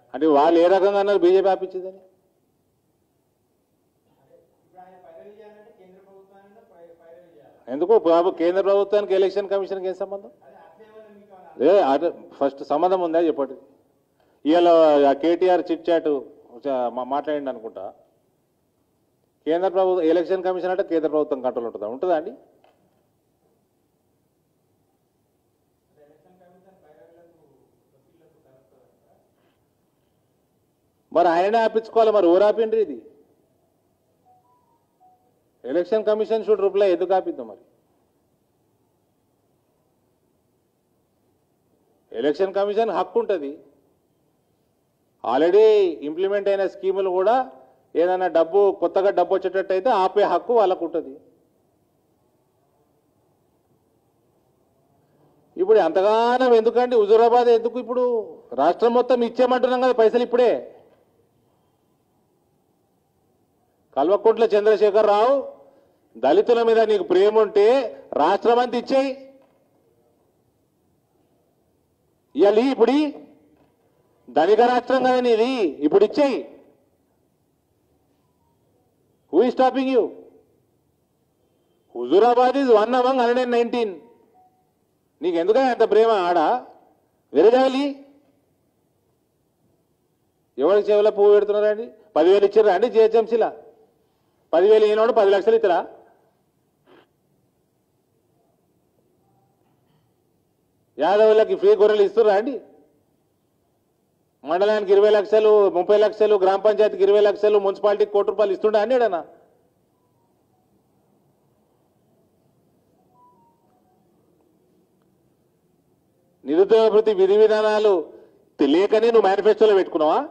అంటే వాళ్ళు ఏ రకంగా అన్నారు బీజేపీ ఆపించిందని ఇప్పుడు ఆయన పైరవీ చేయాలంటే కేంద్ర ప్రభుత్వాన్ని పై- పైరవీ చేయాలి ఎందుకు బాబు కేంద్ర ప్రభుత్వానికి ఎలక్షన్ కమిషన్కి ఏం సంబంధం అదే అట్లే వల్ల మీకు అలా ఏ అదే ఫస్ట్ సంబంధం ఉందా చెప్పండి ఇవాళ కేటీఆర్ చిట్ చాట్ మాట్లాడింది అనుకుంటా కేంద్ర ప్రభుత్వం ఎలక్షన్ కమిషన్ అంటే కేంద్ర ప్రభుత్వం కంట్రోల్ ఉంటుందా ఉంటుందా అండి ఎలక్షన్ కమిషన్ పైరవీలకు వకీళ్లకు కలుపుతారంట మరి ఆయననే ఆపించుకోవాలి మరి ఊరు ఆపిండ్రి ఇది ఎలక్షన్ కమిషన్ షుడ్ రిప్లై ఎందుకు ఆపిద్దాం మరి ఎలక్షన్ కమిషన్ హక్కు ఉంటుంది ఆల్రెడీ ఇంప్లిమెంట్ అయిన స్కీములు కూడా ఏదైనా డబ్బు కొత్తగా డబ్బు వచ్చేటట్టు అయితే ఆపే హక్కు వాళ్ళకు ఉంటుంది ఇప్పుడు ఎంతగానం ఎందుకండి హుజూరాబాద్ ఎందుకు ఇప్పుడు రాష్ట్రం మొత్తం ఇచ్చేయమంటున్నాం కదా పైసలు ఇప్పుడే కల్వకుంట్ల చంద్రశేఖర్ రావు దళితుల మీద నీకు ప్రేమ ఉంటే రాష్ట్రం అంతా ఇచ్చేయి ఇవ్వాలి ఇప్పుడు ధనిక రాష్ట్రం కదా నీది ఇప్పుడు ఇచ్చేయి హూ ఈ stopping you Huzurabad is one among hundred and nineteen నీకు ఎందుకని అంత ప్రేమ ఆడ వెరగాలి ఎవరికి చెవుల పువ్వు పెడుతున్నారండి పదివేలు ఇచ్చారా అండి జిహెచ్ఎంసీలా పదివేలు ఈనాడు పది లక్షలు ఇస్తారా యాదవులకి ఫ్రీ గొర్రెలు ఇస్తుర్రా అండి మండలానికి ఇరవై లక్షలు ముప్పై లక్షలు గ్రామ పంచాయతీకి ఇరవై లక్షలు మున్సిపాలిటీకి కోటి రూపాయలు ఇస్తుండే అండి ఏడన్నా నిరుద్యోగ వృత్తి విధి విధానాలు తెలియకనే నువ్వు మేనిఫెస్టోలో పెట్టుకున్నావా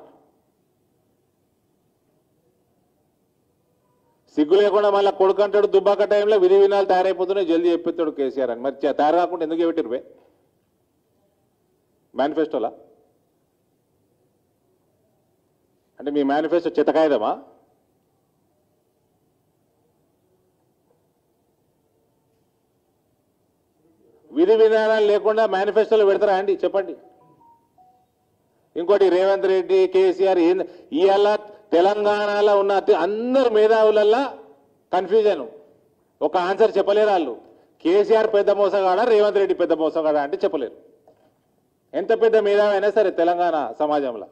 సిగ్గు లేకుండా మళ్ళీ కొడుకంటాడు దుబ్బాక టైంలో విధి విధానాలు తయారైపోతున్నాయి జల్దీ చెప్పిస్తాడు కేసీఆర్ అని మరి చే- తయారు కాకుండా ఎందుకు పెట్టిరు బే మేనిఫెస్టోలా అంటే మీ మేనిఫెస్టో చిత్తకాయదమా విధి విధానాలు లేకుండా మేనిఫెస్టోలో పెడతారా అండి చెప్పండి ఇంకోటి రేవంత్ రెడ్డి కేసీఆర్ ఏంది ఇవాళ తెలంగాణలో ఉన్న అతి- అందరు మేధావులల్లా కన్ఫ్యూజన్ ఒక ఆన్సర్ చెప్పలేరు వాళ్ళు కేసీఆర్ పెద్ద మోసగాడా రేవంత్ రెడ్డి పెద్ద మోసగాడా అంటే చెప్పలేరు ఎంత పెద్ద మేధావి అయినా సరే తెలంగాణ సమాజంలో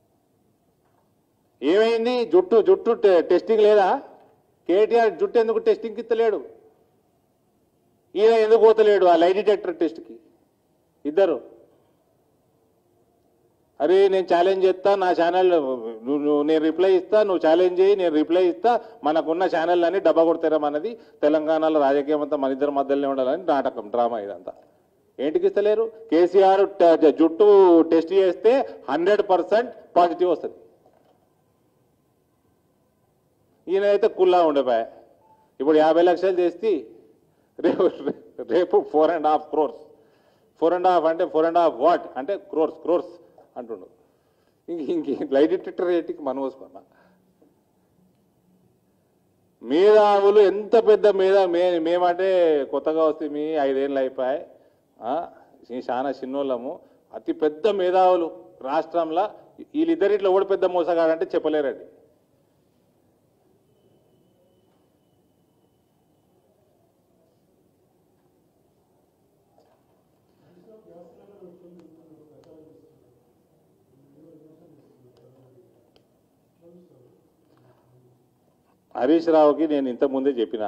ఏమైంది జుట్టు జుట్టు టె- టెస్టింగ్ లేదా కేటీఆర్ జుట్టు ఎందుకు టెస్టింగ్ ఇస్తలేడు ఈయన ఎందుకు పోతలేడు ఆ లై డిటెక్టర్ టెస్ట్కి ఇద్దరు అరే నేను ఛాలెంజ్ చేస్తా నా ఛానల్ నువ్వు నువ్వు- నేను రిప్లై ఇస్తా నువ్వు ఛాలెంజ్ చేయి నేను రిప్లై ఇస్తా మనకున్న ఛానల్ అన్ని డబ్బా కొడతారా అన్నది తెలంగాణలో రాజకీయం అంతా మన ఇద్దరి మధ్యలోనే ఉండాలని నాటకం డ్రామా ఇదంతా ఏంటికి ఇస్తలేరు కేసీఆర్ ట- జుట్టు టెస్ట్ చేస్తే హండ్రెడ్ పర్సెంట్ పాజిటివ్ వస్తుంది ఈయన అయితే కుల్లా ఉండిపోయా ఇప్పుడు యాభై లక్షలు చేసి రేపు రేపు four and half crores four and half అంటే ఫోర్ అండ్ హాఫ్ వాట్ అంటే క్రోర్స్ క్రోర్స్ అంటుండు ఇంక ఇంక లైట్ డిటెక్టర్ రేటికి మనం వసుకున్నా మేధావులు ఎంత పెద్ద మేధా మే మేమంటే కొత్తగా వస్తే మీ ఐదేళ్ళు అయిపోయాయి ఆ, ఈ చాలా చిన్నోళ్ళము అతి పెద్ద మేధావులు రాష్ట్రంలో వీళ్ళిద్దరిట్లో ఎవడు పెద్ద మోసగాడంటే చెప్పలేరండి హరీష్ రావుకి నేను ఇంతకుముందే చెప్పిన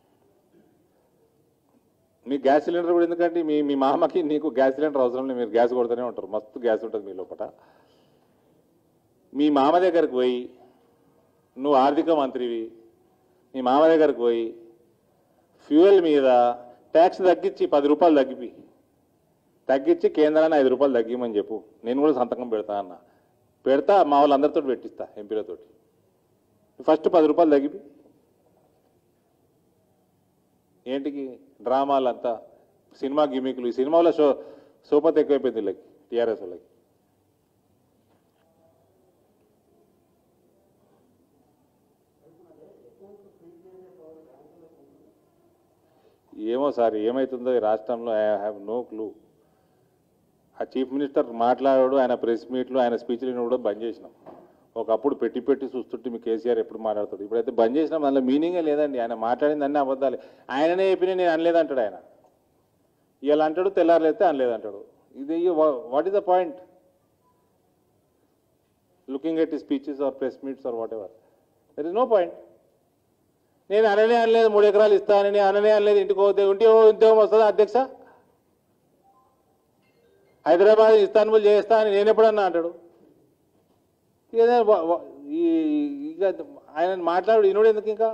మీ గ్యాస్ సిలిండర్ కూడా ఎందుకంటే మీ మీ మామకి నీకు గ్యాస్ సిలిండర్ అవసరం లేదు మీరు గ్యాస్ కొడుతూనే ఉంటారు మస్తు గ్యాస్ ఉంటుంది మీ లోపల మీ మామ దగ్గరకు పోయి నువ్వు ఆర్థిక మంత్రివి మీ మామ దగ్గరకు పోయి ఫ్యూయల్ మీద ట్యాక్స్ తగ్గించి పది రూపాయలు తగ్గిపి తగ్గించి కేంద్రాన్ని ఐదు రూపాయలు తగ్గిమని చెప్పు నేను కూడా సంతకం పెడతా అన్న పెడతా మా వాళ్ళందరితో పెట్టిస్తా ఎంపీలతోటి ఫస్ట్ పది రూపాయలు తగ్గిపి ఏంటికి డ్రామాలంతా సినిమా గిమికులు ఈ సినిమాలో షో సోపత్ ఎక్కువైపోయింది వీళ్ళకి టీఆర్ఎస్ వాళ్ళకి ఏమో సార్ ఏమవుతుందో ఈ రాష్ట్రంలో ఐ హ్యావ్ నో క్లూ ఆ చీఫ్ మినిస్టర్ మాట్లాడాడు ఆయన ప్రెస్ మీట్లు ఆయన స్పీచ్లు కూడా బంద్ చేసినాం ఒకప్పుడు పెట్టి పెట్టి చూస్తుంటే మీ కేసీఆర్ ఎప్పుడు మాట్లాడతాడు ఇప్పుడైతే బంద్ చేసినాం అందులో మీనింగే లేదండి ఆయన మాట్లాడింది అన్నీ అబద్ధాలే ఆయననే చెప్పిన నేను అనలేదంటాడు ఆయన ఇవాళ అంటాడు తెల్లారులేస్తే అనలేదంటాడు ఇది what is the point looking at speeches or press meets or whatever there is no point నేను అననే అనలేదు మూడు ఎకరాలు ఇస్తానని అననే అనలేదు ఇంటికి పోతే ఇంటి ఉద్యోగం వస్తుందా అధ్యక్ష హైదరాబాద్ ఇస్తాన్బుల్ చేస్తా అని నేను ఎప్పుడన్నా అంటాడు ఇక వ- వ- ఈ ఇక ఆయన మాట్లాడు ఇనుడు ఎందుకు ఇంకా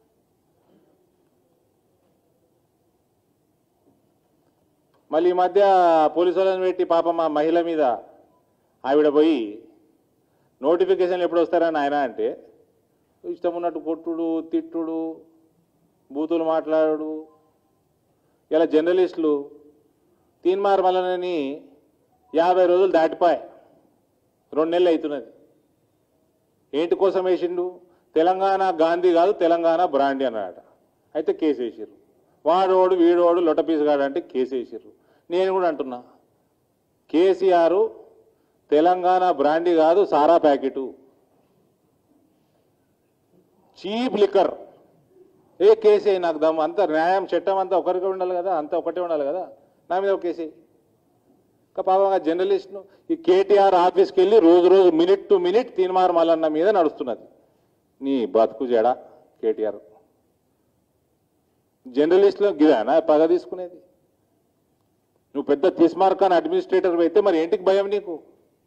మళ్ళీ ఈ మధ్య పోలీసు వాళ్ళని పెట్టి పాపం మా మహిళ మీద ఆవిడ పోయి నోటిఫికేషన్లు ఎప్పుడు వస్తారని ఆయన అంటే ఇష్టం ఉన్నట్టు కొట్టుడు తిట్టుడు బూతులు మాట్లాడు ఇలా జర్నలిస్టులు తీన్మార్ మల్లనని యాభై రోజులు దాటిపాయి రెండు నెలలు అవుతున్నది ఏంటి కోసం వేసిండు తెలంగాణ గాంధీ కాదు తెలంగాణ బ్రాండీ అన్నాడట అయితే కేసు వేసిర్రు వాడోడు వీడోడు లొట్టపీసుగాడు అంటే కేసు వేసిర్రు నేను కూడా అంటున్నా కేసీఆర్ తెలంగాణ బ్రాండీ కాదు సారా ప్యాకెటు చీప్ లిక్కర్ ఏ కేసే నాకు దమ్ అంత న్యాయం చట్టం అంతా ఒకరికి ఉండాలి కదా అంతా ఒకటే ఉండాలి కదా నా మీద ఒక కేసే ఇంకా పాపం ఆ జర్నలిస్ట్ను ఈ కేటీఆర్ ఆఫీస్కి వెళ్ళి రోజు రోజు minute to minute Teenmar Mallanna మీద నడుస్తున్నది నీ బతుకు జడ కేటీఆర్ జర్నలిస్టులో గిదానా పగ తీసుకునేది నువ్వు పెద్ద తిస్మార్కాన్ అడ్మినిస్ట్రేటర్ అయితే మరి ఏంటికి భయం నీకు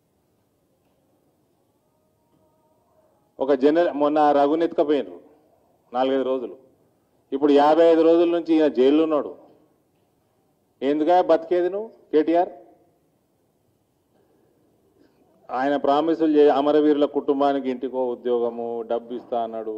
ఒక జనరల్ మొన్న రఘుని ఎత్తుకపోయినరు నాలుగైదు రోజులు ఇప్పుడు యాభై ఐదు రోజుల నుంచి ఈయన జైల్లో ఉన్నాడు ఎందుగా బతికేది నువ్వు కేటీఆర్ ఆయన ప్రామిసులు చే అమరవీరుల కుటుంబానికి ఇంటికో ఉద్యోగము డబ్బు ఇస్తా అన్నాడు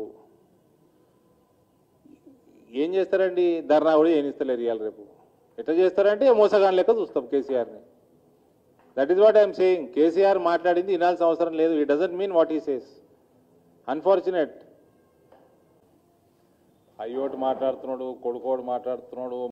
ఏం చేస్తారండి ధర్నా కూడా ఏం ఇస్తలేరు ఇవాళ రేపు ఎట్లా చేస్తారంటే మోసగాన్ లెక్క చూస్తాం కేసీఆర్ని that is what I'm saying KCR మాట్లాడింది వినాల్సిన అవసరం లేదు it doesn't mean what he says unfortunate అయ్యోటి మాట్లాడుతున్నాడు కొడుకోడు మాట్లాడుతున్నాడు